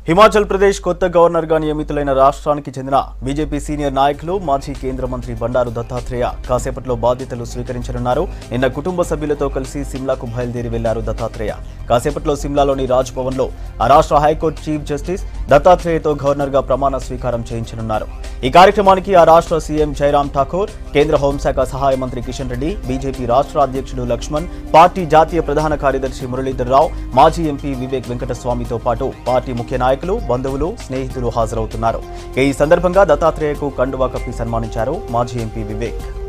హిమాచల్ ప్రదేశ్ కొత్త గవర్నర్గా నియమితులైన రాష్ట్రానికి చెందిన బీజేపీ సీనియర్ నాయకులు మాజీ కేంద్ర మంత్రి బండారు దత్తాత్రేయ కాసేపట్లో బాధ్యతలు స్వీకరించనున్నారు నిన్న కుటుంబ సభ్యులతో కలిసి సిమ్లాకు బయలుదేరి వెళ్లారు దత్తాత్రేయ కాసేపట్లో సిమ్లాలోని రాజ్ భవన్ లో ఆ రాష్ట్ర హైకోర్టు చీఫ్ జస్టిస్ దత్తాత్రేయతో గవర్నర్గా ప్రమాణ స్వీకారం చేయించనున్నారు ఈ కార్యక్రమానికి ఆ రాష్ట్ర సీఎం జైరాం ఠాకూర్ కేంద్ర హోంశాఖ సహాయ మంత్రి కిషన్ రెడ్డి బీజేపీ రాష్ట్ర అధ్యక్షుడు లక్ష్మణ్ పార్టీ జాతీయ ప్రధాన కార్యదర్శి మురళీధర్ రావు మాజీ ఎంపీ వివేక్ వెంకటస్వామితో పాటు పార్టీ ముఖ్య నాయకులు బంధువులు స్నేహితులు హాజరవుతున్నారు ఇక ఈ సందర్భంగా దత్తాత్రేయకు కండువా కప్పి సన్మానించారు మాజీ ఎంపీ వివేక్